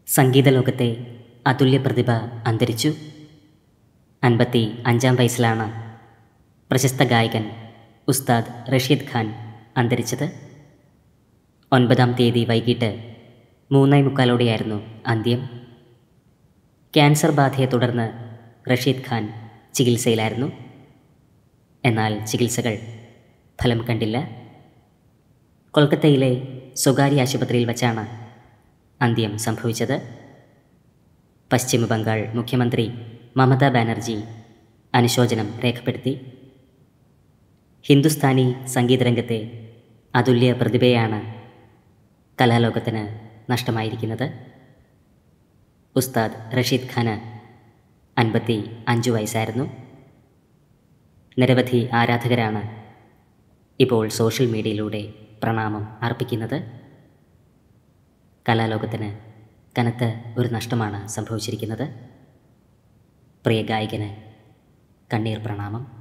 സംഗീത ലോകത്തെ അതുല്യ പ്രതിഭ അന്തരിച്ചു അൻപത്തി അഞ്ചാം വയസ്സിലാണ് പ്രശസ്ത ഗായകൻ ഉസ്താദ് റഷീദ് ഖാൻ അന്തരിച്ചത് ഒൻപതാം തീയതി വൈകിട്ട് മൂന്നേ മുക്കാലോടെയായിരുന്നു അന്ത്യം ക്യാൻസർ ബാധയെ തുടർന്ന് റഷീദ് ഖാൻ ചികിത്സയിലായിരുന്നു എന്നാൽ ചികിത്സകൾ ഫലം കണ്ടില്ല കൊൽക്കത്തയിലെ സ്വകാര്യ ആശുപത്രിയിൽ വച്ചാണ് അന്ത്യം സംഭവിച്ചത് പശ്ചിമ ബംഗാൾ മുഖ്യമന്ത്രി മമതാ ബാനർജി അനുശോചനം രേഖപ്പെടുത്തി ഹിന്ദുസ്ഥാനി സംഗീതരംഗത്തെ അതുല്യ പ്രതിഭയാണ് കലാലോകത്തിന് നഷ്ടമായിരിക്കുന്നത് ഉസ്താദ് റഷീദ് ഖാന് അൻപത്തി അഞ്ച് വയസ്സായിരുന്നു നിരവധി ആരാധകരാണ് ഇപ്പോൾ സോഷ്യൽ മീഡിയയിലൂടെ പ്രണാമം അർപ്പിക്കുന്നത് കലാലോകത്തിന് കനത്ത ഒരു നഷ്ടമാണ് സംഭവിച്ചിരിക്കുന്നത് പ്രിയ ഗായകന് കണ്ണീർ പ്രണാമം